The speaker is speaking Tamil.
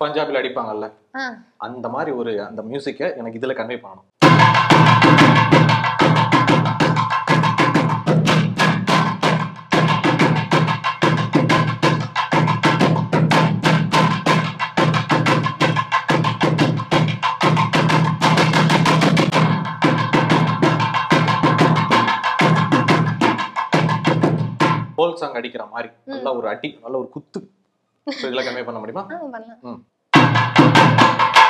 பஞ்சாபில அடிப்பாங்கல்ல ஆ. அந்த மாதிரி ஒரு அந்த மியூசிக்கை எனக்கு இதுல கன்வே பண்ணணும் போல் சாங் அடிக்கிற மாதிரி நல்ல ஒரு அடி நல்ல ஒரு குத்து So இதுல கன்வே பண்ண முடியுமா ஆ, பண்ணலாம் ம்